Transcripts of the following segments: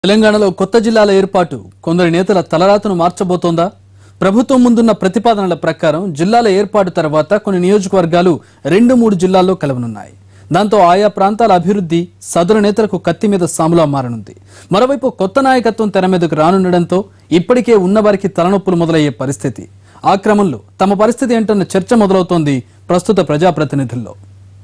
తెలంగాణలో కొత్త జిల్లాల ఏర్పాటు కొందరి నేతల తలరాతను మార్చబోతోందా ప్రభుత్వం ముందున్న ప్రతిపాదనల ప్రకారం జిల్లాల ఏర్పాటు తర్వాత కొన్ని నియోజకవర్గాలు రెండు మూడు జిల్లాల్లో కలవనున్నాయి దాంతో ఆయా ప్రాంతాల అభివృద్ధి సదరు నేతలకు కత్తి మీద సాములా మారనుంది మరోవైపు కొత్త నాయకత్వం తెర మీదకు రానుండడంతో ఇప్పటికే ఉన్నవారికి తలనొప్పులు మొదలయ్యే పరిస్థితి ఆ క్రమంలో తమ పరిస్థితి ఏంటన్న చర్చ మొదలవుతోంది ప్రస్తుత ప్రజాప్రతినిధుల్లో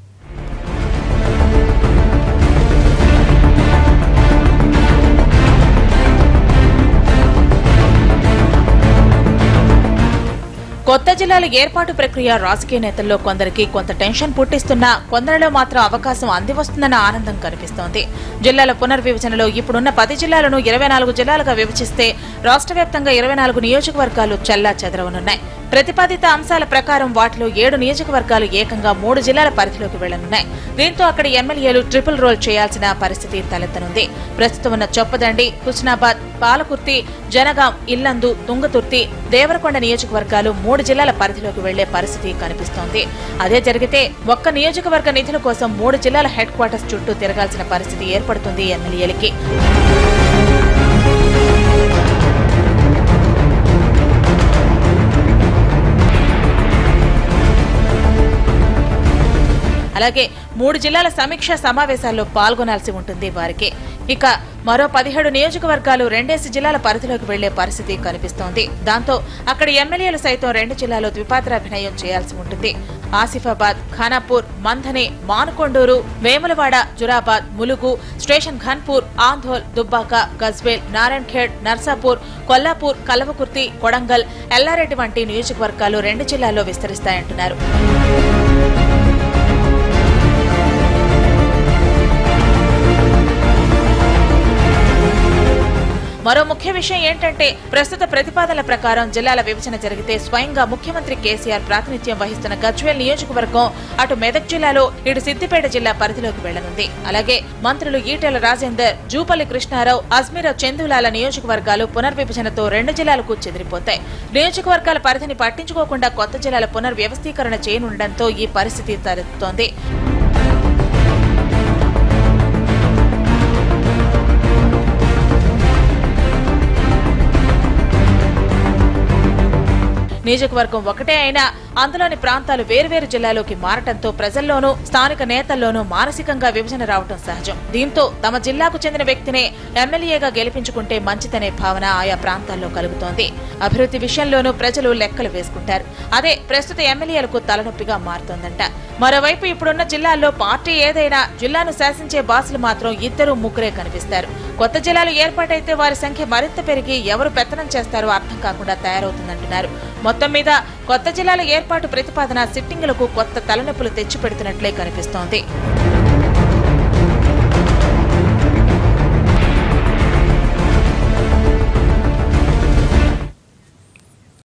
కొత్త జిల్లాల ఏర్పాటు ప్రక్రియ రాజకీయ నేతల్లో కొందరికి కొంత టెన్షన్ పుట్టిస్తున్నా కొందరిలో మాత్రం అవకాశం అందివస్తుందన్న ఆనందం కనిపిస్తోంది జిల్లాల పునర్విభజనలో ఇప్పుడున్న పది జిల్లాలను ఇరవై నాలుగు జిల్లాలుగా విభజిస్తే రాష్ట్ర వ్యాప్తంగా ఇరవై నాలుగు నియోజకవర్గాలు చెల్లా చెదరవనున్నాయి ప్రతిపాదిత అంశాల ప్రకారం వాటిలో ఏడు నియోజకవర్గాలు ఏకంగా మూడు జిల్లాల పరిధిలోకి వెళ్లనున్నాయి దీంతో అక్కడ ఎమ్మెల్యేలు ట్రిపుల్ రోల్ చేయాల్సిన పరిస్థితి తలెత్తనుంది ప్రస్తుతం ఉన్న చొప్పదండి హుస్నాబాద్ పాలకుర్తి జనగాం ఇల్లందు తుంగతుర్తి దేవరకొండ నియోజకవర్గాలు మూడు జిల్లాల పరిధిలోకి వెళ్లే పరిస్థితి కనిపిస్తోంది అదే జరిగితే ఒక్క నియోజకవర్గ నిధుల కోసం మూడు జిల్లాల హెడ్ క్వార్టర్స్ చుట్టూ తిరగాల్సిన పరిస్థితి ఏర్పడుతుంది ఎమ్మెల్యేలకి అలాగే మూడు జిల్లాల సమీక్ష సమావేశాల్లో పాల్గొనాల్సి ఉంటుంది వారికి ఇక మరో పదిహేడు నియోజకవర్గాలు రెండేసి జిల్లాల పరిధిలోకి వెళ్లే పరిస్థితి కనిపిస్తోంది దాంతో అక్కడ ఎమ్మెల్యేలు సైతం రెండు జిల్లాలో ద్విపాత్రాభినయం చేయాల్సి ఉంటుంది ఆసిఫాబాద్ ఖానాపూర్ మంథని మానుకొండూరు వేములవాడ జురాబాద్ ములుగు స్టేషన్ ఘన్పూర్ ఆంధోల్ దుబ్బాక గజ్వేల్ నారాయణఖేడ్ నర్సాపూర్ కొల్లాపూర్ కలవకుర్తి కొడంగల్ ఎల్లారెడ్డి వంటి నియోజకవర్గాలు రెండు జిల్లాల్లో విస్తరిస్తాయంటున్నారు మరో ముఖ్య విషయం ఏంటంటే ప్రస్తుత ప్రతిపాదనల ప్రకారం జిల్లాల విభజన జరిగితే స్వయంగా ముఖ్యమంత్రి కేసీఆర్ ప్రాతినిధ్యం వహిస్తున్న గజ్వేల్ నియోజకవర్గం అటు మెదక్ జిల్లాలో ఇటు సిద్దిపేట జిల్లా పరిధిలోకి వెళ్లనుంది అలాగే మంత్రులు ఈటెల రాజేందర్ జూపల్లి కృష్ణారావు అజ్మీరా చందులాల నియోజకవర్గాలు పునర్విభజనతో రెండు జిల్లాలకు చెదిరిపోతాయి నియోజకవర్గాల పరిధిని పట్టించుకోకుండా కొత్త జిల్లాల పునర్వ్యవస్థీకరణ చేయనుండటంతో ఈ పరిస్థితి తలెత్తుతోంది నియోజకవర్గం ఒకటే అయినా అందులోని ప్రాంతాలు వేర్వేరు జిల్లాలోకి మారటంతో ప్రజల్లోనూ స్థానిక నేతల్లోనూ మానసికంగా విభజన రావటం సహజం దీంతో తమ జిల్లాకు చెందిన వ్యక్తినే ఎమ్మెల్యేగా గెలిపించుకుంటే మంచిదనే భావన ఆయా ప్రాంతాల్లో కలుగుతోంది అభివృద్ధి విషయంలోనూ ప్రజలు లెక్కలు వేసుకుంటారు అదే ప్రస్తుత ఎమ్మెల్యేలకు తలనొప్పిగా మారుతోందంట మరోవైపు ఇప్పుడున్న జిల్లాల్లో పార్టీ ఏదైనా జిల్లాను శాసించే బాసులు మాత్రం ఇద్దరు ముగ్గురే కనిపిస్తారు కొత్త జిల్లాలు ఏర్పాటైతే వారి సంఖ్య మరింత పెరిగి ఎవరు పెత్తనం చేస్తారో అర్థం కాకుండా తయారవుతుందంటున్నారు మొత్తం మీద కొత్త జిల్లాల ఏర్పాటు ప్రతిపాదన సిట్టింగులకు కొత్త తలనొప్పులు తెచ్చిపెడుతున్నట్లే కనిపిస్తోంది